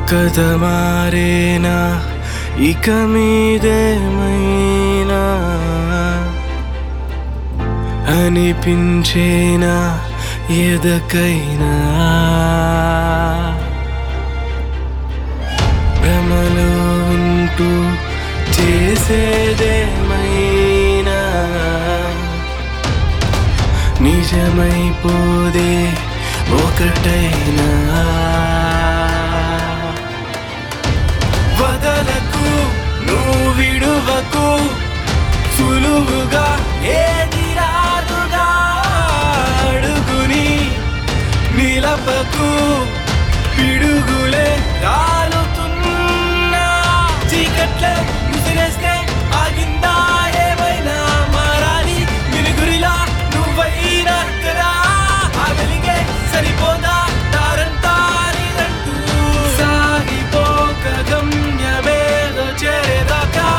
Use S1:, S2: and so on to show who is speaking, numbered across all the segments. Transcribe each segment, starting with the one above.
S1: కథ మారేనా ఇక మీదేమైనా అనిపించేనా ఎదకైనా భ్రమలో ఉంటూ చేసేదేమైనా నిజమైపోదే ఒకటైనా వదలకు నువ్వు విడువకు సులువుగా ఏది రాదుగా అడుగుని నిలపకు పిడుగులే రాలుతున్నా చీకట్లే ముసిరేస్తే ఆగిందా ఏమైనా మారాలి మినుగురిలా నువ్వైనా కదా ఆ వెలిగే సరిపోదా దారంతా నీదంటూ సాగిపోక గమ్యమేదో చేరేదాకా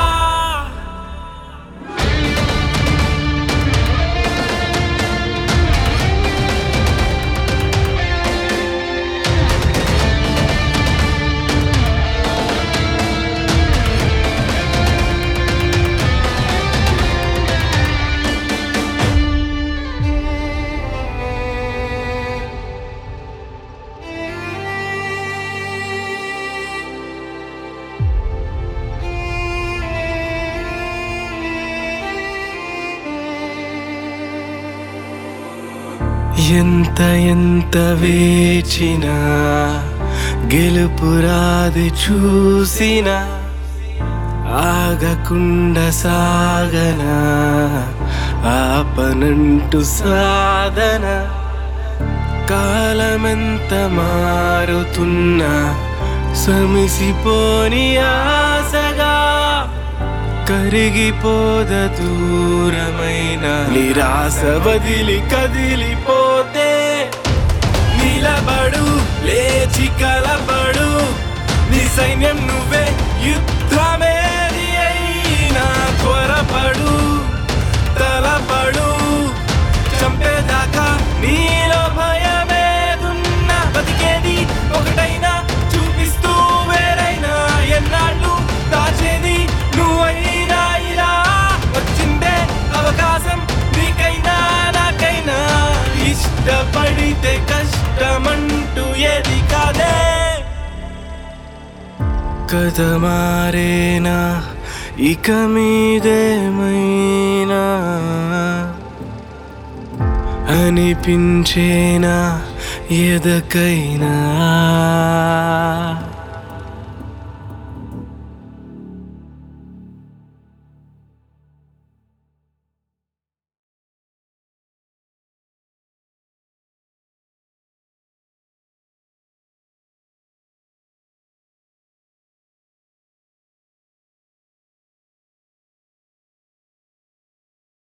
S1: ఎంత ఎంత వేచినా గెలుపురాది చూసినా ఆగకుండా సాగనా ఆపనంటు సాధన కాలమెంత మారుతున్నా సమిసిపోని ఆశగా కరిగిపోద దూరమైన నిరాశ వదిలి కదిలిపోతే నిలబడు లేచి కలబడు నీ సైన్యం నువ్వే యుద్ధమేది అయినా త్వరపడు తలపడు చంపేదాకా నీలో భయమేదున్నా బతికేది ఒకటైనా చూపిస్తూ వేరైనా ఎన్నాళ్ళు దాచేది నువ్వైనా ఇలా వచ్చిందే అవకాశం నీకైనా నాకైనా ఇష్టపడితే కష్టమంటూ ఏది కాదే కథ మారేనా ఇక మీదేమైనా అనిపించేనా ఎదకైనా